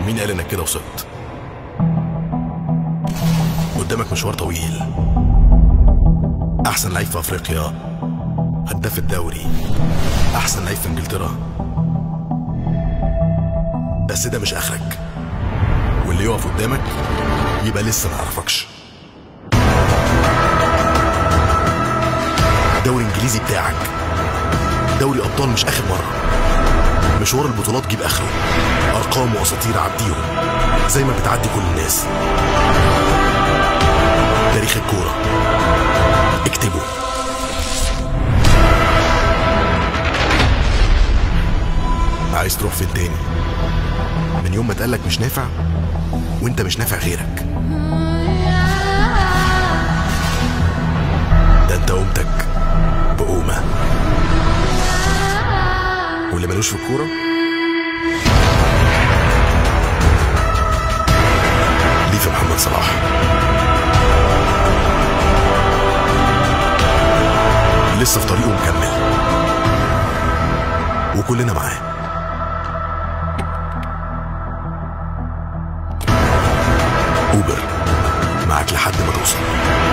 مين قال انك كده وصلت قدامك مشوار طويل احسن لعيب في افريقيا هداف الدوري احسن لعيب في انجلترا بس ده مش اخرك واللي يقف قدامك يبقى لسه ما يعرفكش الدوري الانجليزي بتاعك دوري ابطال مش اخر مره مشوار البطولات جيب اخره ارقام واساطير عديهم زي ما بتعدي كل الناس تاريخ الكوره اكتبه عايز تروح فين تاني من يوم ما اتقالك مش نافع وانت مش نافع غيرك ده انت قومتك بقومه واللي ملوش في الكوره ليه في محمد صلاح لسه في طريقه مكمل وكلنا معاه اوبر معاك لحد ما توصل